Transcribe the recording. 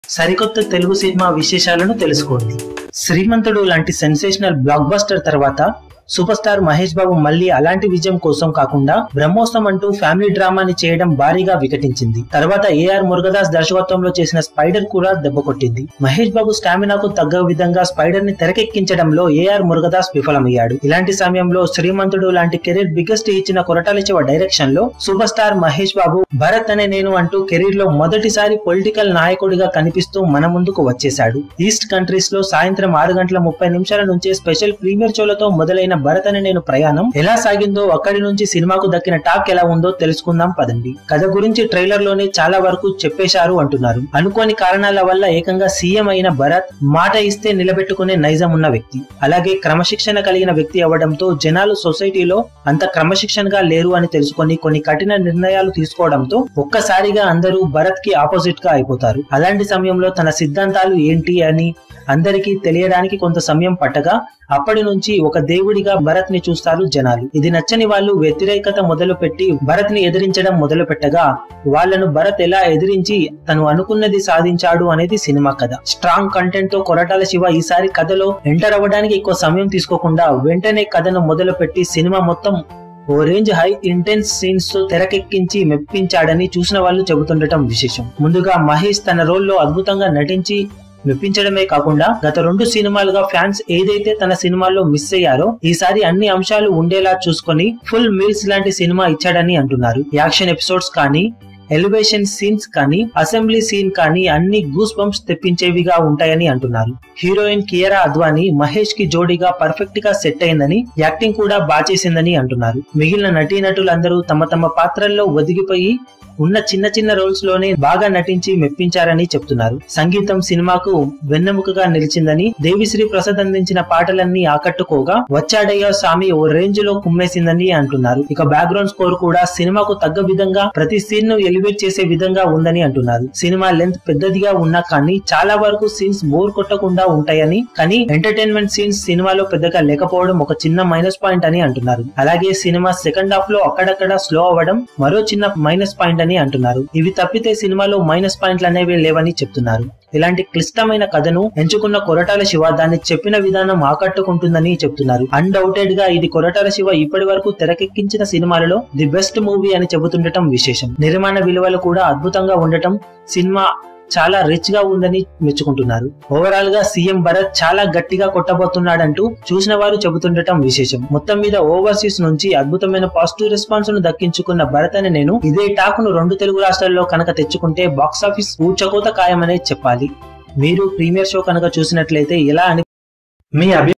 సరికొత్త తెలుగు సినిమా విశేషాలను తెలుసుకోండి శ్రీమంతుడు లాంటి సెన్సేషనల్ బ్లాక్ బస్టర్ తర్వాత సూపర్ స్టార్ మహేష్ బాబు మళ్ళీ అలాంటి విజయం కోసం కాకుండా బ్రహ్మోత్సవం అంటూ ఫ్యామిలీ డ్రామాని చేయడం భారీగా వికటించింది తర్వాత ఏఆర్ మురుగదాస్ దర్శకత్వంలో చేసిన స్పైడర్ కూడా దెబ్బ కొట్టింది మహేష్ బాబు స్టామినాకు తగ్గ విధంగా స్పైడర్ ని తెరకెక్కించడంలో ఏఆర్ మురుగదాస్ విఫలమయ్యాడు ఇలాంటి సమయంలో శ్రీమంతుడు లాంటి కెరీర్ బిగ్గెస్ట్ ఇచ్చిన కొరటాల చివ డైరెక్షన్ లో సూపర్ స్టార్ మహేష్ బాబు భరత్ అనే నేను అంటూ కెరీర్ లో మొదటిసారి పొలిటికల్ నాయకుడిగా కనిపిస్తూ మన ముందుకు వచ్చేశాడు ఈస్ట్ కంట్రీస్ లో సాయంత్రం ఆరు గంటల ముప్పై నిమిషాల నుంచే స్పెషల్ ప్రీమియర్ షోలతో మొదలైన భరత్ అనే నేను ప్రయాణం ఎలా సాగిందో అక్కడి నుంచి సినిమాకు దక్కిన టాక్ ఎలా ఉందో తెలుసుకుందాం పదండి కథ గురించి ట్రైలర్ లోనే చాలా వరకు చెప్పేశారు అంటున్నారు అనుకోని కారణాల వల్ల ఏకంగా సీఎం అయిన భరత్ మాట ఇస్తే నిలబెట్టుకునే నైజం ఉన్న వ్యక్తి అలాగే క్రమశిక్షణ కలిగిన వ్యక్తి అవ్వడంతో జనాలు సొసైటీలో అంత క్రమశిక్షణగా లేరు అని తెలుసుకొని కొన్ని కఠిన నిర్ణయాలు తీసుకోవడంతో ఒక్కసారిగా అందరూ భరత్ కి ఆపోజిట్ గా అయిపోతారు అలాంటి సమయంలో తన సిద్ధాంతాలు ఏంటి అని అందరికీ తెలియడానికి కొంత సమయం పట్టగా అప్పటి నుంచి ఒక దేవుడిగా భరత్ ని చూస్తారు జనాలు ఇది నచ్చని వాళ్ళు వ్యతిరేకత మొదలు పెట్టి భరత్ ని ఎదిరించడం మొదలు పెట్టగా వాళ్ళను భరత్ ఎలా ఎదిరించి తను అనుకున్నది సాధించాడు అనేది సినిమా కథ స్ట్రాంగ్ కంటెంట్ తో కొరటాల శివ ఈసారి కథలో ఎంటర్ అవ్వడానికి ఎక్కువ సమయం తీసుకోకుండా వెంటనే కథను మొదలు పెట్టి సినిమా మొత్తం ఓ రేంజ్ హై ఇంటెన్స్ సీన్స్ తో తెరకెక్కించి మెప్పించాడని చూసిన వాళ్ళు చెబుతుండటం విశేషం ముందుగా మహేష్ తన రోల్లో అద్భుతంగా నటించి మెప్పించడమే కాకుండా గత రెండు సినిమాలుగా ఫ్యాన్స్ ఏదైతే తన సినిమాల్లో మిస్ అయ్యారో ఈసారి అన్ని అంశాలు ఉండేలా చూసుకొని ఫుల్ మీల్స్ లాంటి సినిమా ఇచ్చాడని అంటున్నారు యాక్షన్ ఎపిసోడ్స్ కానీ ఎలివేషన్ సీన్స్ కానీ అసెంబ్లీ సీన్ కానీ అన్ని గూస్ బంప్స్ తెప్పించేవిగా ఉంటాయని అంటున్నారు హీరోయిన్ కియరా అద్వానీ మహేష్ కి జోడీగా పర్ఫెక్ట్ గా సెట్ అయిందని యాక్టింగ్ కూడా బాచేసిందని అంటున్నారు మిగిలిన నటీనటులందరూ తమ తమ పాత్రల్లో ఒదిగిపోయి ఉన్న చిన్న చిన్న రోల్స్ లోనే బాగా నటించి మెప్పించారని చెప్తున్నారు సంగీతం సినిమాకు వెన్నెముకగా నిలిచిందని దేవిశ్రీ ప్రసాద్ అందించిన పాటలన్నీ ఆకట్టుకోగా వచ్చాడయ్యా స్వామి ఓ రేంజ్ లో కుమ్మేసిందని అంటున్నారు ఇక బ్యాక్గ్రౌండ్ స్కోర్ కూడా సినిమాకు తగ్గ విధంగా ప్రతి సీన్ ను ఎలివేట్ చేసే విధంగా ఉందని అంటున్నారు సినిమా లెంత్ పెద్దదిగా ఉన్నా కానీ చాలా వరకు సీన్స్ బోర్ కొట్టకుండా ఉంటాయని కానీ ఎంటర్టైన్మెంట్ సీన్స్ సినిమాలో పెద్దగా లేకపోవడం ఒక చిన్న మైనస్ పాయింట్ అని అంటున్నారు అలాగే సినిమా సెకండ్ హాఫ్ లో అక్కడక్కడ స్లో అవ్వడం మరో చిన్న మైనస్ పాయింట్ అని అంటున్నారు ఇవి తప్పితే సినిమాలో మైనస్ పాయింట్లు అనేవి లేవని చెప్తున్నారు ఇలాంటి క్లిష్టమైన కథను ఎంచుకున్న కొరటాల శివ దాన్ని చెప్పిన విధానం ఆకట్టుకుంటుందని చెప్తున్నారు అన్డౌటెడ్ గా ఇది కొరటాల శివ ఇప్పటి వరకు తెరకెక్కించిన సినిమాలలో ది బెస్ట్ మూవీ అని చెబుతుండటం విశేషం నిర్మాణ విలువలు కూడా అద్భుతంగా ఉండటం సినిమా చాలా రిచ్ గా ఉందని మెచ్చుకుంటున్నారు ఓవరాల్ గా సీఎం భరత్ చాలా గట్టిగా కొట్టబోతున్నాడంటూ చూసిన వారు చెబుతుండటం విశేషం మొత్తం మీద ఓవర్సీస్ నుంచి అద్భుతమైన పాజిటివ్ రెస్పాన్స్ ను దక్కించుకున్న భరత్ అని నేను ఇదే టాక్ ను రెండు తెలుగు రాష్ట్రాల్లో కనుక తెచ్చుకుంటే బాక్సాఫీస్ ఊచకోత ఖాయమనే చెప్పాలి మీరు ప్రీమియర్ షో కనుక చూసినట్లయితే ఎలా అని మీ అభి